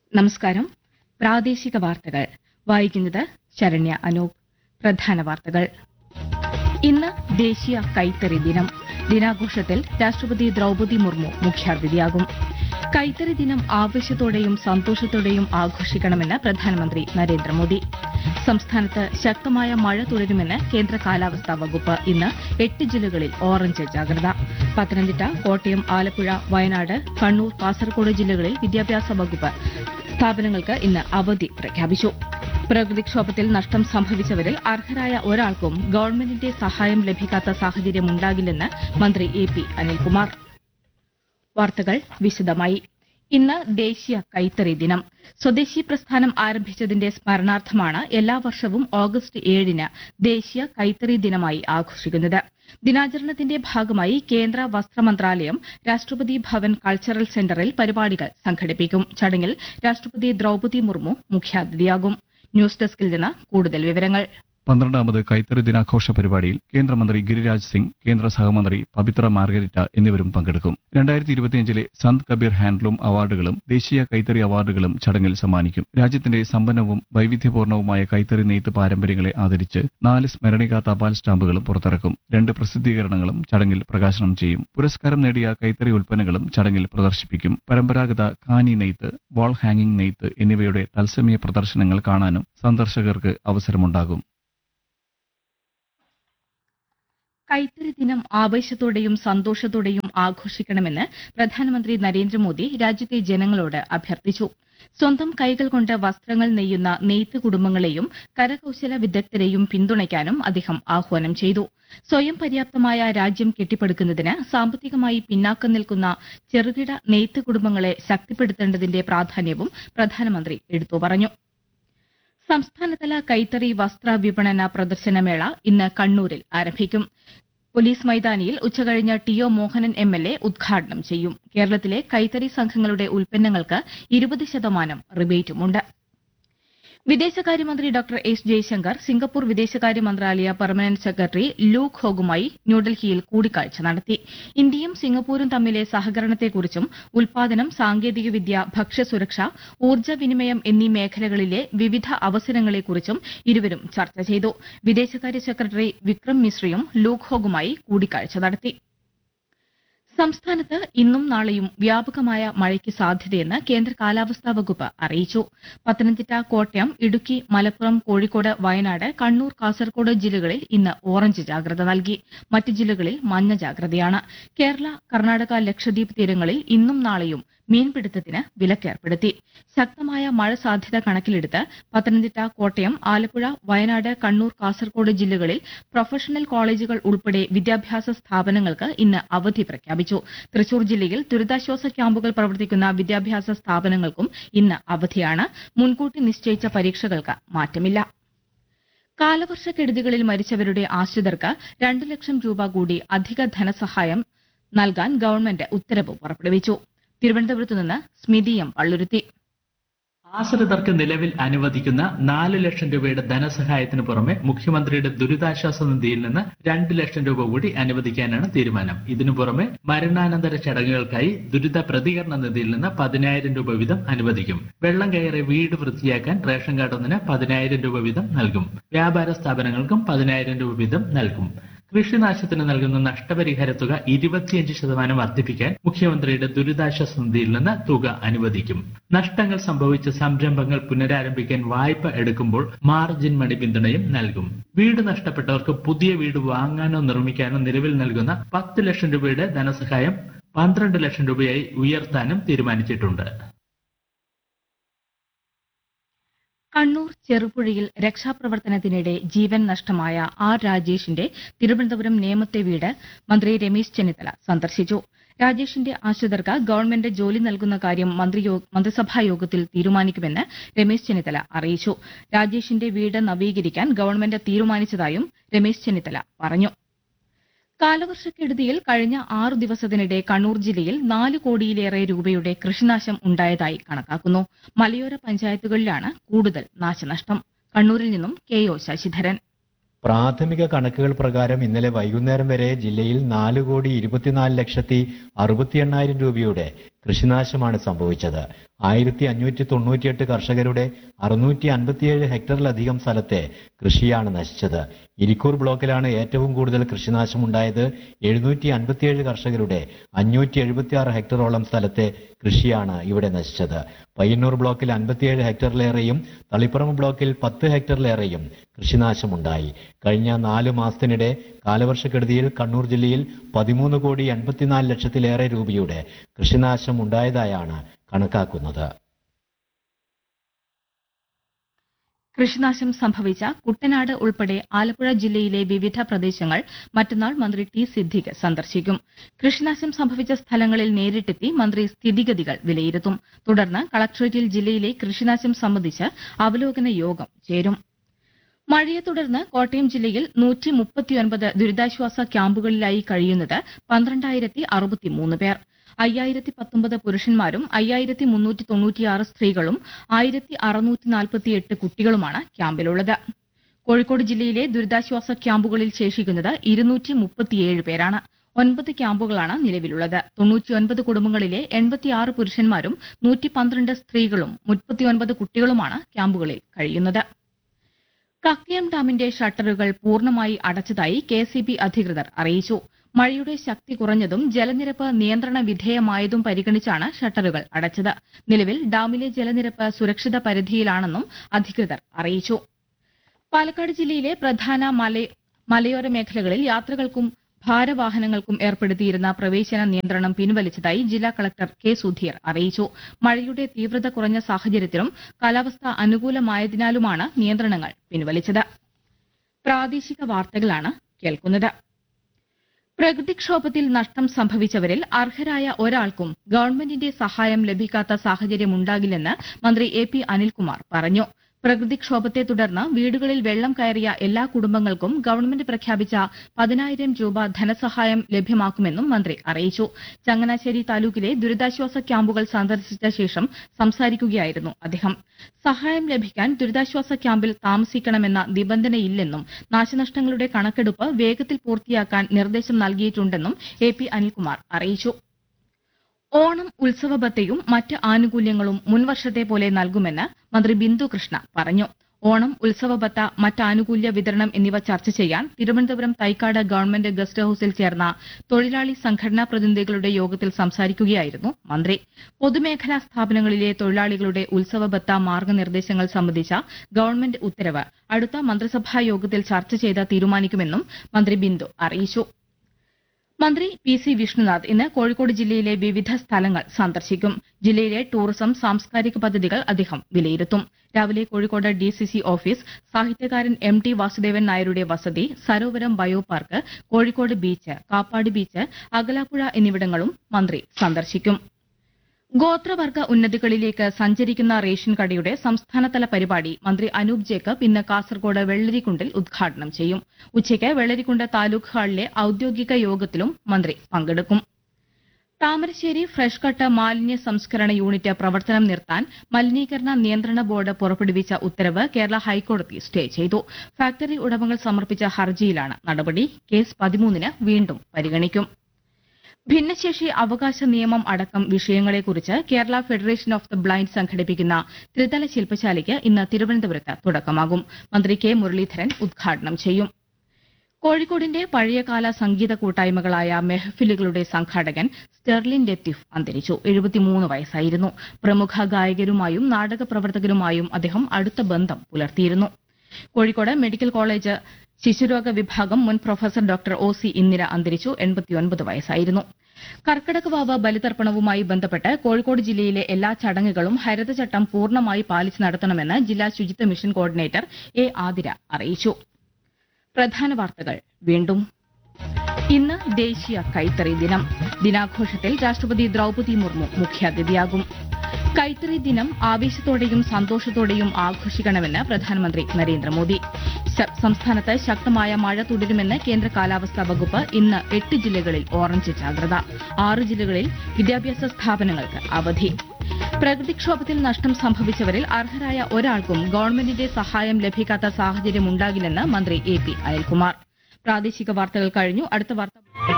നമസ്കാരം പ്രാദേശിക വാർത്തകൾ വായിക്കുന്നത് ശരണ്യ അനൂപ് പ്രധാന വാർത്തകൾ ഇന്ന് ദേശീയ കൈത്തറി ദിനം ദിനാഘോഷത്തിൽ രാഷ്ട്രപതി ദ്രൌപതി മുർമു മുഖ്യാതിഥിയാകും കൈത്തറി ദിനം ആവേശത്തോടെയും സന്തോഷത്തോടെയും ആഘോഷിക്കണമെന്ന് പ്രധാനമന്ത്രി നരേന്ദ്രമോദി സംസ്ഥാനത്ത് ശക്തമായ മഴ തുടരുമെന്ന് കേന്ദ്ര കാലാവസ്ഥാ വകുപ്പ് ഇന്ന് എട്ട് ജില്ലകളിൽ ഓറഞ്ച് ജാഗ്രത പത്തനംതിട്ട കോട്ടയം ആലപ്പുഴ വയനാട് കണ്ണൂർ കാസർഗോഡ് ജില്ലകളിൽ വിദ്യാഭ്യാസ വകുപ്പ് സ്ഥാപനങ്ങൾക്ക് ഇന്ന് അവധി പ്രഖ്യാപിച്ചു പ്രകൃതിക്ഷോഭത്തിൽ നഷ്ടം സംഭവിച്ചവരിൽ അർഹരായ ഒരാൾക്കും ഗവൺമെന്റിന്റെ സഹായം ലഭിക്കാത്ത സാഹചര്യമുണ്ടാകില്ലെന്ന് മന്ത്രി എ പി അനിൽകുമാർ വാർത്തകൾ വിശദമായി ഇന്ന് ദേശീയ കൈത്തറി ദിനം സ്വദേശി പ്രസ്ഥാനം ആരംഭിച്ചതിന്റെ സ്മരണാർത്ഥമാണ് എല്ലാ വർഷവും ഓഗസ്റ്റ് ഏഴിന് ദേശീയ കൈത്തറി ദിനമായി ആഘോഷിക്കുന്നത് ദിനാചരണത്തിന്റെ ഭാഗമായി കേന്ദ്ര വസ്ത്രമന്ത്രാലയം രാഷ്ട്രപതി ഭവൻ കൾച്ചറൽ സെന്ററിൽ പരിപാടികൾ സംഘടിപ്പിക്കും ചടങ്ങിൽ രാഷ്ട്രപതി ദ്രൌപതി മുർമു മുഖ്യാതിഥിയാകും ന്യൂസ് ഡെസ്കിൽ നിന്ന് കൂടുതൽ വിവരങ്ങൾ പന്ത്രണ്ടാമത് കൈത്തറി ദിനാഘോഷ പരിപാടിയിൽ കേന്ദ്രമന്ത്രി ഗിരിരാജ് സിംഗ് കേന്ദ്ര സഹമന്ത്രി പവിത്ര മാർഗരിറ്റ എന്നിവരും പങ്കെടുക്കും രണ്ടായിരത്തി ഇരുപത്തിയഞ്ചിലെ സന്ത് കബീർ ഹാൻഡ്ലൂം അവാർഡുകളും ദേശീയ കൈത്തറി അവാർഡുകളും ചടങ്ങിൽ സമ്മാനിക്കും രാജ്യത്തിന്റെ സമ്പന്നവും വൈവിധ്യപൂർണവുമായ കൈത്തറി നെയ്ത്ത് പാരമ്പര്യങ്ങളെ ആദരിച്ച് നാല് സ്മരണിക തപാൽ സ്റ്റാമ്പുകളും പുറത്തിറക്കും രണ്ട് പ്രസിദ്ധീകരണങ്ങളും ചടങ്ങിൽ പ്രകാശനം ചെയ്യും പുരസ്കാരം നേടിയ കൈത്തറി ഉൽപ്പന്നങ്ങളും ചടങ്ങിൽ പ്രദർശിപ്പിക്കും പരമ്പരാഗത ഖാനി നെയ്ത്ത് വാൾ ഹാങ്ങിംഗ് നെയ്ത്ത് എന്നിവയുടെ തത്സമയ പ്രദർശനങ്ങൾ കാണാനും സന്ദർശകർക്ക് അവസരമുണ്ടാകും കൈത്തറി ദിനം ആവേശത്തോടെയും സന്തോഷത്തോടെയും ആഘോഷിക്കണമെന്ന് പ്രധാനമന്ത്രി നരേന്ദ്രമോദി രാജ്യത്തെ ജനങ്ങളോട് അഭ്യർത്ഥിച്ചു സ്വന്തം കൈകൾ കൊണ്ട് വസ്ത്രങ്ങൾ നെയ്യുന്ന നെയ്ത്ത് കുടുംബങ്ങളെയും കരകൌശല വിദഗ്ധരെയും പിന്തുണയ്ക്കാനും അദ്ദേഹം ആഹ്വാനം ചെയ്തു സ്വയം പര്യാപ്തമായ രാജ്യം കെട്ടിപ്പടുക്കുന്നതിന് സാമ്പത്തികമായി പിന്നാക്കം നിൽക്കുന്ന ചെറുകിട നെയ്ത്ത് കുടുംബങ്ങളെ ശക്തിപ്പെടുത്തേണ്ടതിന്റെ പ്രാധാന്യവും പ്രധാനമന്ത്രി എടുത്തു പറഞ്ഞു സംസ്ഥാനതല കൈത്തറി വസ്ത്ര വിപണന പ്രദർശനമേള ഇന്ന് കണ്ണൂരിൽ ആരംഭിക്കും പോലീസ് മൈതാനിയിൽ ഉച്ചകഴിഞ്ഞ് T O Mohanan M L A ഉദ്ഘാടനം ചെയ്യും കേരളത്തിലെ കൈത്തറി സംഘങ്ങളുടെ ഉൽപ്പന്നങ്ങൾക്ക് ഇരുപത് ശതമാനം റിബേറ്റുമുണ്ട് വിദേശകാര്യമന്ത്രി ഡോക്ടർ എസ് ജയശങ്കർ സിംഗപ്പൂർ വിദേശകാര്യ മന്ത്രാലയ പെർമനന്റ് സെക്രട്ടറി ലൂക്ക് ഹോഗുമായി ന്യൂഡൽഹിയിൽ കൂടിക്കാഴ്ച നടത്തി ഇന്ത്യയും സിംഗപ്പൂരും തമ്മിലെ സഹകരണത്തെക്കുറിച്ചും ഉൽപാദനം സാങ്കേതികവിദ്യ ഭക്ഷ്യസുരക്ഷ ഊർജ്ജ വിനിമയം എന്നീ മേഖലകളിലെ വിവിധ അവസരങ്ങളെക്കുറിച്ചും ഇരുവരും ചർച്ച ചെയ്തു വിദേശകാര്യ സെക്രട്ടറി വിക്രം മിശ്രയും ലൂക്ക് ഹോഗുമായി കൂടിക്കാഴ്ച നടത്തി സംസ്ഥാനത്ത് ഇന്നും നാളെയും വ്യാപകമായ മഴയ്ക്ക് സാധ്യതയെന്ന് കേന്ദ്ര കാലാവസ്ഥാ വകുപ്പ് അറിയിച്ചു പത്തനംതിട്ട കോട്ടയം ഇടുക്കി മലപ്പുറം കോഴിക്കോട് വയനാട് കണ്ണൂർ കാസർഗോഡ് ജില്ലകളിൽ ഇന്ന് ഓറഞ്ച് ജാഗ്രത നൽകി മറ്റ് ജില്ലകളിൽ മഞ്ഞ ജാഗ്രതയാണ് കേരള കർണാടക ലക്ഷദ്വീപ് തീരങ്ങളിൽ ഇന്നും നാളെയും മീൻപിടുത്തത്തിന് വിലക്കേർപ്പെടുത്തി ശക്തമായ മഴ സാധ്യത കണക്കിലെടുത്ത് പത്തനംതിട്ട കോട്ടയം ആലപ്പുഴ വയനാട് കണ്ണൂർ കാസർഗോഡ് ജില്ലകളിൽ പ്രൊഫഷണൽ കോളേജുകൾ ഉൾപ്പെടെ വിദ്യാഭ്യാസ സ്ഥാപനങ്ങൾക്ക് ഇന്ന് അവധി പ്രഖ്യാപിച്ചു തൃശൂർ ജില്ലയിൽ ദുരിതാശ്വാസ ക്യാമ്പുകൾ പ്രവർത്തിക്കുന്ന വിദ്യാഭ്യാസ സ്ഥാപനങ്ങൾക്കും ഇന്ന് അവധിയാണ് മുൻകൂട്ടി നിശ്ചയിച്ച പരീക്ഷകൾക്ക് മാറ്റമില്ല കാലവർഷക്കെടുതികളിൽ മരിച്ചവരുടെ ആശ്രിതർക്ക് രണ്ടു ലക്ഷം രൂപ കൂടി അധിക ധനസഹായം നൽകാൻ ഗവൺമെന്റ് ഉത്തരവ് പുറപ്പെടുവിച്ചു തിരുവനന്തപുരത്ത് നിന്ന് സ്മിതി എം പള്ളുരുത്തി ആശ്രിതർക്ക് നിലവിൽ അനുവദിക്കുന്ന നാല് ലക്ഷം രൂപയുടെ ധനസഹായത്തിന് പുറമെ മുഖ്യമന്ത്രിയുടെ ദുരിതാശ്വാസ നിധിയിൽ നിന്ന് രണ്ട് ലക്ഷം രൂപ കൂടി അനുവദിക്കാനാണ് തീരുമാനം ഇതിനു പുറമെ മരണാനന്തര ചടങ്ങുകൾക്കായി ദുരിത പ്രതികരണ നിധിയിൽ നിന്ന് പതിനായിരം രൂപ വീതം അനുവദിക്കും വെള്ളം കയറി വീട് വൃത്തിയാക്കാൻ റേഷൻ കാർഡ് ഒന്നിന് പതിനായിരം രൂപ വീതം നൽകും വ്യാപാര സ്ഥാപനങ്ങൾക്കും പതിനായിരം രൂപ വീതം നൽകും കൃഷിനാശത്തിന് നൽകുന്ന നഷ്ടപരിഹാര തുക ഇരുപത്തിയഞ്ച് ശതമാനം വർദ്ധിപ്പിക്കാൻ മുഖ്യമന്ത്രിയുടെ ദുരിതാശ്വാസ നിധിയിൽ നിന്ന് തുക അനുവദിക്കും നഷ്ടങ്ങൾ സംഭവിച്ച സംരംഭങ്ങൾ പുനരാരംഭിക്കാൻ വായ്പ എടുക്കുമ്പോൾ മാർജിൻ മണി പിന്തുണയും നൽകും വീട് നഷ്ടപ്പെട്ടവർക്ക് പുതിയ വീട് വാങ്ങാനോ നിർമ്മിക്കാനോ നിലവിൽ നൽകുന്ന പത്ത് ലക്ഷം രൂപയുടെ ധനസഹായം പന്ത്രണ്ട് ലക്ഷം രൂപയായി ഉയർത്താനും തീരുമാനിച്ചിട്ടുണ്ട് കണ്ണൂർ ചെറുപുഴയിൽ രക്ഷാപ്രവർത്തനത്തിനിടെ ജീവൻ നഷ്ടമായ ആർ രാജേഷിന്റെ തിരുവനന്തപുരം നേമത്തെ വീട് മന്ത്രി രമേശ് ചെന്നിത്തല സന്ദർശിച്ചു രാജേഷിന്റെ ആശ്രിതർക്ക് ഗവൺമെന്റ് ജോലി നൽകുന്ന കാര്യം മന്ത്രിസഭാ യോഗത്തിൽ തീരുമാനിക്കുമെന്ന് രമേശ് ചെന്നിത്തല അറിയിച്ചു രാജേഷിന്റെ വീട് നവീകരിക്കാൻ ഗവൺമെന്റ് തീരുമാനിച്ചതായും രമേശ് ചെന്നിത്തല പറഞ്ഞു കാലവർഷക്കെടുതിയിൽ കഴിഞ്ഞ ആറു ദിവസത്തിനിടെ കണ്ണൂർ ജില്ലയിൽ നാല് കോടിയിലേറെ രൂപയുടെ കൃഷിനാശം ഉണ്ടായതായി കണക്കാക്കുന്നു മലയോര പഞ്ചായത്തുകളിലാണ് കൂടുതൽ നാശനഷ്ടം കണ്ണൂരിൽ നിന്നും കെ ഒ ശശിധരൻ പ്രാഥമിക കണക്കുകൾ പ്രകാരം ഇന്നലെ വൈകുന്നേരം വരെ ജില്ലയിൽ നാല് കോടി ഇരുപത്തിനാല് ലക്ഷത്തി അറുപത്തി എണ്ണായിരം രൂപയുടെ കൃഷിനാശമാണ് സംഭവിച്ചത് ആയിരത്തി അഞ്ഞൂറ്റി തൊണ്ണൂറ്റിയെട്ട് കർഷകരുടെ അറുന്നൂറ്റി അൻപത്തിയേഴ് ഹെക്ടറിലധികം സ്ഥലത്തെ കൃഷിയാണ് നശിച്ചത് ഇരിക്കൂർ ബ്ലോക്കിലാണ് ഏറ്റവും കൂടുതൽ കൃഷിനാശമുണ്ടായത് എഴുന്നൂറ്റി അൻപത്തിയേഴ് കർഷകരുടെ അഞ്ഞൂറ്റി എഴുപത്തിയാറ് ഹെക്ടറോളം സ്ഥലത്തെ കൃഷിയാണ് ഇവിടെ നശിച്ചത് പയ്യന്നൂർ ബ്ലോക്കിൽ അൻപത്തിയേഴ് ഹെക്ടറിലേറെയും തളിപ്പറമ്പ് ബ്ലോക്കിൽ പത്ത് ഹെക്ടറിലേറെയും കൃഷിനാശമുണ്ടായി കഴിഞ്ഞ നാല് മാസത്തിനിടെ കാലവർഷക്കെടുതിയിൽ കണ്ണൂർ ജില്ലയിൽ പതിമൂന്ന് കോടി എൺപത്തിനാല് ലക്ഷത്തിലേറെ രൂപയുടെ കൃഷിനാശം ഉണ്ടായതായാണ് കണക്കാക്കുന്നത് കൃഷിനാശം സംഭവിച്ച കുട്ടനാട് ഉൾപ്പെടെ ആലപ്പുഴ ജില്ലയിലെ വിവിധ പ്രദേശങ്ങൾ മറ്റന്നാൾ മന്ത്രി ടി സിദ്ദിഖ് സന്ദർശിക്കും കൃഷിനാശം സംഭവിച്ച സ്ഥലങ്ങളിൽ നേരിട്ടെത്തി മന്ത്രി സ്ഥിതിഗതികൾ വിലയിരുത്തും തുടർന്ന് കളക്ടറേറ്റിൽ ജില്ലയിലെ കൃഷിനാശം സംബന്ധിച്ച് അവലോകന യോഗം ചേരും മഴയെ തുടർന്ന് കോട്ടയം ജില്ലയിൽ നൂറ്റി മുപ്പത്തിയൊൻപത് ദുരിതാശ്വാസ ക്യാമ്പുകളിലായി കഴിയുന്നത് പന്ത്രണ്ടായിരത്തി അറുപത്തിമൂന്ന് പേർ അയ്യായിരത്തി പത്തൊമ്പത് പുരുഷന്മാരും അയ്യായിരത്തി മുന്നൂറ്റി തൊണ്ണൂറ്റിയാറ് സ്ത്രീകളും ആയിരത്തി അറുന്നൂറ്റി നാൽപ്പത്തിയെട്ട് കുട്ടികളുമാണ് ക്യാമ്പിലുള്ളത് കോഴിക്കോട് ജില്ലയിലെ ദുരിതാശ്വാസ ക്യാമ്പുകളിൽ ശേഷിക്കുന്നത് ഇരുന്നൂറ്റി മുപ്പത്തിയേഴ് പേരാണ് ഒൻപത് ക്യാമ്പുകളാണ് നിലവിലുള്ളത് തൊണ്ണൂറ്റിയൊൻപത് കുടുംബങ്ങളിലെ എൺപത്തിയാറ് പുരുഷന്മാരും നൂറ്റി പന്ത്രണ്ട് സ്ത്രീകളും മുപ്പത്തിയൊൻപത് കുട്ടികളുമാണ് ക്യാമ്പുകളിൽ കഴിയുന്നത് കക്കയം ഡാമിന്റെ ഷട്ടറുകൾ പൂർണ്ണമായി അടച്ചതായി കെ സി ബി അധികൃതർ അറിയിച്ചു മഴയുടെ ശക്തി കുറഞ്ഞതും ജലനിരപ്പ് നിയന്ത്രണ വിധേയമായതും പരിഗണിച്ചാണ് ഷട്ടറുകൾ അടച്ചത് നിലവിൽ ഡാമിലെ ജലനിരപ്പ് സുരക്ഷിത പരിധിയിലാണെന്നും അധികൃതർ അറിയിച്ചു പാലക്കാട് ജില്ലയിലെ പ്രധാന മല മലയോര മേഖലകളിൽ യാത്രകൾക്കും ഭാരവാഹനങ്ങൾക്കും ഏർപ്പെടുത്തിയിരുന്ന പ്രവേശന നിയന്ത്രണം പിൻവലിച്ചതായി ജില്ലാ കളക്ടർ കെ സുധീർ അറിയിച്ചു മഴയുടെ തീവ്രത കുറഞ്ഞ സാഹചര്യത്തിലും കാലാവസ്ഥ അനുകൂലമായതിനാലുമാണ് നിയന്ത്രണങ്ങൾ പിൻവലിച്ചത് പ്രാദേശിക വാർത്തകളാണ് കേൾക്കുന്നത് പ്രകൃതിക്ഷോഭത്തിൽ നഷ്ടം സംഭവിച്ചവരിൽ അർഹരായ ഒരാൾക്കും ഗവൺമെന്റിന്റെ സഹായം ലഭിക്കാത്ത സാഹചര്യമുണ്ടാകില്ലെന്ന് മന്ത്രി എ പി അനിൽകുമാർ പറഞ്ഞു പ്രകൃതിക്ഷോഭത്തെ തുടർന്ന് വീടുകളിൽ വെള്ളം കയറിയ എല്ലാ കുടുംബങ്ങൾക്കും ഗവൺമെന്റ് പ്രഖ്യാപിച്ച പതിനായിരം രൂപ ധനസഹായം ലഭ്യമാക്കുമെന്നും മന്ത്രി അറിയിച്ചു ചങ്ങനാശ്ശേരി താലൂക്കിലെ ദുരിതാശ്വാസ ക്യാമ്പുകൾ സന്ദർശിച്ച ശേഷം സംസാരിക്കുകയായിരുന്നു അദ്ദേഹം സഹായം ലഭിക്കാൻ ദുരിതാശ്വാസ ക്യാമ്പിൽ താമസിക്കണമെന്ന നിബന്ധനയില്ലെന്നും നാശനഷ്ടങ്ങളുടെ കണക്കെടുപ്പ് വേഗത്തിൽ പൂർത്തിയാക്കാൻ നിർദ്ദേശം നൽകിയിട്ടുണ്ടെന്നും എ പി അനിൽകുമാർ അറിയിച്ചു ഓണം ഉത്സവബത്തയും മറ്റ് ആനുകൂല്യങ്ങളും മുൻവർഷത്തെ പോലെ നൽകുമെന്ന് മന്ത്രി ബിന്ദു കൃഷ്ണ പറഞ്ഞു ഓണം ഉത്സവബത്ത മറ്റ് ആനുകൂല്യ വിതരണം എന്നിവ ചർച്ച ചെയ്യാൻ തിരുവനന്തപുരം തൈക്കാട് ഗവൺമെന്റ് ഗസ്റ്റ് ഹൌസിൽ ചേർന്ന തൊഴിലാളി സംഘടനാ പ്രതിനിധികളുടെ യോഗത്തിൽ സംസാരിക്കുകയായിരുന്നു മന്ത്രി പൊതുമേഖലാ സ്ഥാപനങ്ങളിലെ തൊഴിലാളികളുടെ ഉത്സവബത്ത മാർഗനിർദ്ദേശങ്ങൾ സംബന്ധിച്ച ഗവൺമെന്റ് ഉത്തരവ് അടുത്ത മന്ത്രിസഭാ യോഗത്തിൽ ചർച്ച ചെയ്ത് തീരുമാനിക്കുമെന്നും മന്ത്രി ബിന്ദു അറിയിച്ചു മന്ത്രി പി സി വിഷ്ണുനാഥ് ഇന്ന് കോഴിക്കോട് ജില്ലയിലെ വിവിധ സ്ഥലങ്ങൾ സന്ദർശിക്കും ജില്ലയിലെ ടൂറിസം സാംസ്കാരിക പദ്ധതികൾ അദ്ദേഹം വിലയിരുത്തും രാവിലെ Kozhikode D C C office സാഹിത്യകാരൻ എം ടി വാസുദേവൻ നായരുടെ വസതി Sarovaram bio park Kozhikode beach Kappad beach Akalappuzha എന്നിവിടങ്ങളും മന്ത്രി സന്ദർശിക്കും ഗോത്രവർഗ ഉന്നതികളിലേക്ക് സഞ്ചരിക്കുന്ന റേഷൻ കടയുടെ സംസ്ഥാനതല പരിപാടി മന്ത്രി അനൂപ് ജേക്കബ് ഇന്ന് കാസർഗോഡ് വെള്ളരിക്കുണ്ടിൽ ഉദ്ഘാടനം ചെയ്യും ഉച്ചയ്ക്ക് വെള്ളരിക്കുണ്ട് താലൂക്ക് ഹാളിലെ ഔദ്യോഗിക യോഗത്തിലും മന്ത്രി പങ്കെടുക്കും താമരശ്ശേരി ഫ്രഷ് കട്ട് മാലിന്യ സംസ്കരണ യൂണിറ്റ് പ്രവർത്തനം നിർത്താൻ മലിനീകരണ നിയന്ത്രണ ബോർഡ് പുറപ്പെടുവിച്ച ഉത്തരവ് കേരള ഹൈക്കോടതി സ്റ്റേ ചെയ്തു ഫാക്ടറി ഉടമകൾ സമർപ്പിച്ച ഹർജിയിലാണ് നടപടി കേസ് പതിമൂന്നിന് വീണ്ടും പരിഗണിക്കും ഭിന്നശേഷി അവകാശ നിയമം അടക്കം വിഷയങ്ങളെക്കുറിച്ച് Kerala federation of the blind സംഘടിപ്പിക്കുന്ന ത്രിതല ശില്പശാലയ്ക്ക് ഇന്ന് തിരുവനന്തപുരത്ത് തുടക്കമാകും മന്ത്രി കെ മുരളീധരൻ ഉദ്ഘാടനം ചെയ്യും കോഴിക്കോടിന്റെ പഴയകാല സംഗീത കൂട്ടായ്മകളായ മെഹഫിലുകളുടെ സംഘാടകൻ സ്റ്റെർലിൻ ലത്തീഫ് അന്തരിച്ചു എഴുപത്തിമൂന്ന് വയസ്സായിരുന്നു പ്രമുഖ ഗായകരുമായും നാടക പ്രവർത്തകരുമായും അദ്ദേഹം അടുത്ത ബന്ധം പുലർത്തിയിരുന്നു കോഴിക്കോട് മെഡിക്കൽ കോളേജ് ശിശുരോഗ വിഭാഗം മുൻ professor doctor O C Indira അന്തരിച്ചു എൺപത്തിയൊൻപത് വയസ്സായിരുന്നു കർക്കിടകവാവ് ബലിതർപ്പണവുമായി ബന്ധപ്പെട്ട് കോഴിക്കോട് ജില്ലയിലെ എല്ലാ ചടങ്ങുകളും ഹരിതചട്ടം പൂർണ്ണമായി പാലിച്ച് നടത്തണമെന്ന് ജില്ലാ ശുചിത്വ മിഷൻ കോർഡിനേറ്റർ എ ആതിര അറിയിച്ചു പ്രധാന വാർത്തകൾ വീണ്ടും ഇന്ന് ദേശീയ കൈത്തറി ദിനം ദിനാഘോഷത്തിൽ രാഷ്ട്രപതി ദ്രൌപതി മുർമു മുഖ്യാതിഥിയാകും കൈത്തറി ദിനം ആവേശത്തോടെയും സന്തോഷത്തോടെയും ആഘോഷിക്കണമെന്ന് പ്രധാനമന്ത്രി നരേന്ദ്രമോദി സ- സംസ്ഥാനത്ത് ശക്തമായ മഴ തുടരുമെന്ന് കേന്ദ്ര കാലാവസ്ഥാ വകുപ്പ് ഇന്ന് എട്ട് ജില്ലകളിൽ ഓറഞ്ച് ജാഗ്രത ആറ് ജില്ലകളിൽ വിദ്യാഭ്യാസ സ്ഥാപനങ്ങൾക്ക് അവധി പ്രകൃതിക്ഷോഭത്തിൽ നഷ്ടം സംഭവിച്ചവരിൽ അർഹരായ ഒരാൾക്കും ഗവൺമെന്റിന്റെ സഹായം ലഭിക്കാത്ത സാഹചര്യമുണ്ടാകില്ലെന്ന് മന്ത്രി എ പി അനിൽകുമാർ പ്രാദേശിക വാർത്തകൾ കഴിഞ്ഞു അടുത്ത വാർത്ത